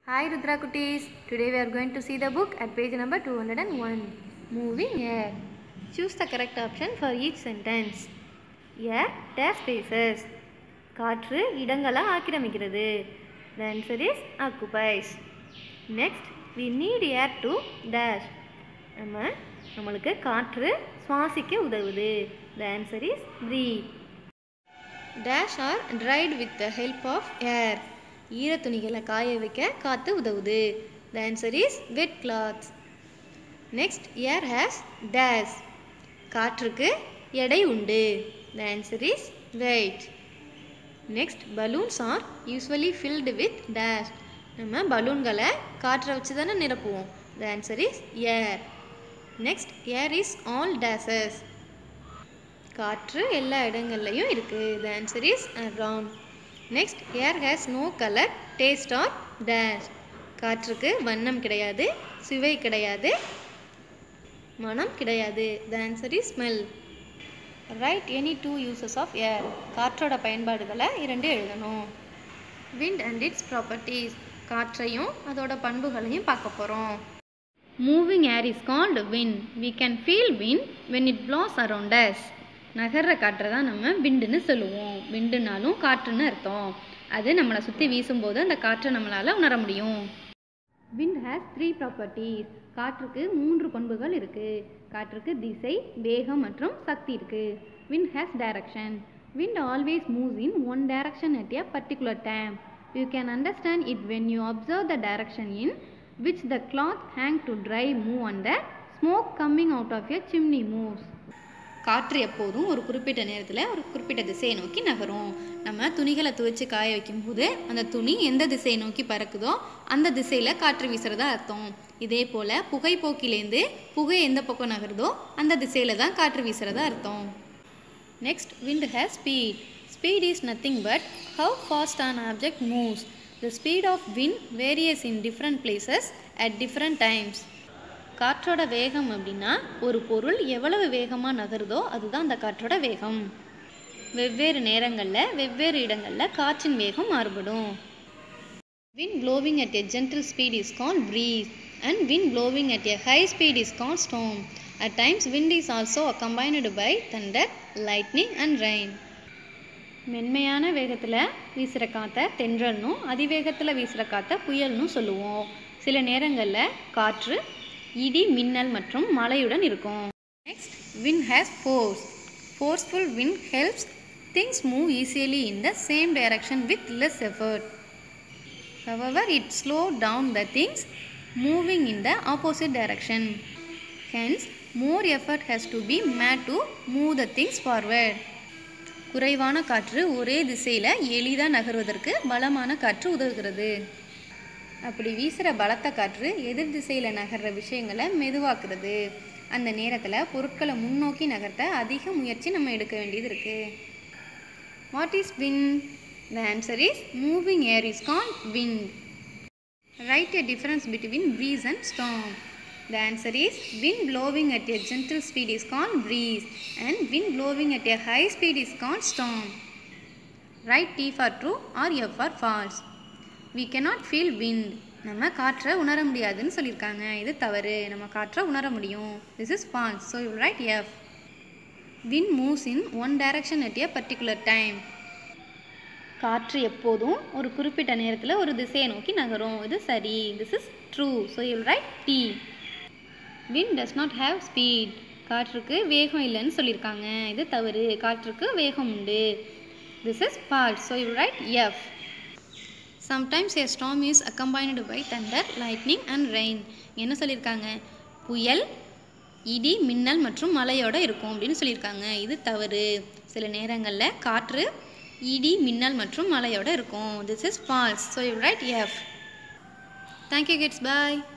Hi Rudra Kutis. Today we are going to see the book at page number 201. Moving air. Choose the correct option for each sentence. Air dash spaces. காற்று இடங்களை ஆக்கிரமிக்கிறது The answer is occupies. Next, we need air to dash. நம்ம நம்மளுக்கு காற்று சுவாசிக்க உதவுது The answer is breathe. Dash are dried with the help of air ஈர துணிகளை காய வைக்க காற்று உதவுது the answer is wet clothes next air has dash காற்றுக்கு எடை உண்டு the answer is weight next balloons are usually filled with dash நம்ம பலூன்களை காற்றை வச்சு தானே நிரப்புவோம் the answer is air next air is all dashes காற்று எல்லா இடங்கள்லையும் இருக்குது the answer is around next air has no colour taste R dash காற்றுக்கு வண்ணம் கிடையாது சுவை கிடையாது மனம் கிடையாது the answer is smell right any two uses of air காற்றோட பயன்பாடுகளை இரண்டு எழுதணும் விண்ட் அண்ட் இட்ஸ் ப்ராப்பர்ட்டிஸ் காற்றையும் அதோட பண்புகளையும் பார்க்க போகிறோம் moving air is called wind we can feel wind when it blows around us நகர்ற காற்றை தான் நம்ம விண்டுன்னு சொல்லுவோம் விண்டுனாலும் காற்றுன்னு அர்த்தம் அது நம்மளை சுற்றி வீசும்போது அந்த காற்றை நம்மளால் உணர முடியும் விண்ட் ஹேஸ் த்ரீ ப்ராப்பர்ட்டிஸ் காற்றுக்கு மூன்று பண்புகள் இருக்குது காற்றுக்கு திசை வேகம் மற்றும் சக்தி இருக்குது wind has direction wind always moves in one direction at a particular time you can understand it when you observe the direction in which the cloth hang to dry move and the smoke coming out of a chimney moves காற்று எப்போதும் ஒரு குறிப்பிட்ட நேரத்தில் ஒரு குறிப்பிட்ட திசையை நோக்கி நகரும் நம்ம துணிகளை துவைச்சு காய வைக்கும்போது அந்த துணி எந்த திசையை நோக்கி பறக்குதோ அந்த திசையில் காற்று வீசுறதா அர்த்தம் இதே போல் புகைப்போக்கிலேருந்து புகை எந்த பக்கம் நகருதோ அந்த திசையில் தான் காற்று வீசுறதா அர்த்தம் next wind has speed speed is nothing but how fast an object moves the speed of wind varies in different places at different times காற்றோட வேகம் அப்படின்னா ஒரு பொருள் எவ்வளவு வேகமாக நகருதோ அதுதான் அந்த காற்றோட வேகம் வெவ்வேறு நேரங்களில் வெவ்வேறு இடங்களில் காற்றின் வேகம் மாறுபடும் wind blowing at a gentle speed is call breeze and wind blowing at a high speed is call storm at times wind is also accompanied by thunder lightning and rain மென்மையான வேகத்தில் வீசுகிற காற்றை தென்றல்னும் அதிவேகத்தில் வீசுகிற காற்றை புயல்னு சொல்லுவோம் சில நேரங்களில் காற்று இடி மின்னல் மற்றும் மழையுடன் இருக்கும் next wind has force forceful wind helps things move easily in the same direction with less effort however it slow down the things moving in the opposite direction hence more effort has to be made to move the things forward குறைவான காற்று ஒரே திசையில் எளிதாக நகர்வதற்கு பலமான காற்று உதவுகிறது அப்படி வீசுகிற பலத்த காற்று எதிர் திசையில் நகர்ற விஷயங்களை மெதுவாக்குறது அந்த நேரத்தில் பொருட்களை முன்னோக்கி நகர்த்த அதிக முயற்சி நம்ம எடுக்க வேண்டியது இருக்குது what is wind the answer is moving air is call wind right a difference between breeze and storm the answer is wind blowing at a gentle speed is call breeze and wind blowing at a high speed is call storm right T for true or F for false we cannot feel wind நம்ம காற்றை உணர முடியாதுன்னு சொல்லியிருக்காங்க இது தவறு நம்ம காற்றை உணர முடியும் this is false so you write F wind moves in one direction at a particular time காற்று எப்போதும் ஒரு குறிப்பிட்ட நேரத்தில் ஒரு திசையை நோக்கி நகரும் இது சரி this is true so you write T wind does not have speed காற்றுக்கு வேகம் இல்லைன்னு சொல்லியிருக்காங்க இது தவறு காற்றுக்கு வேகம் உண்டு this is false so you write F sometimes a storm is accompanied by thunder lightning and rain என்ன சொல்லியிருக்காங்க புயல் இடி மின்னல் மற்றும் மழையோடு இருக்கும் அப்படின்னு சொல்லியிருக்காங்க இது தவறு சில நேரங்களில் காற்று இடி மின்னல் மற்றும் மழையோடு இருக்கும் this is false so you write F thank you kids bye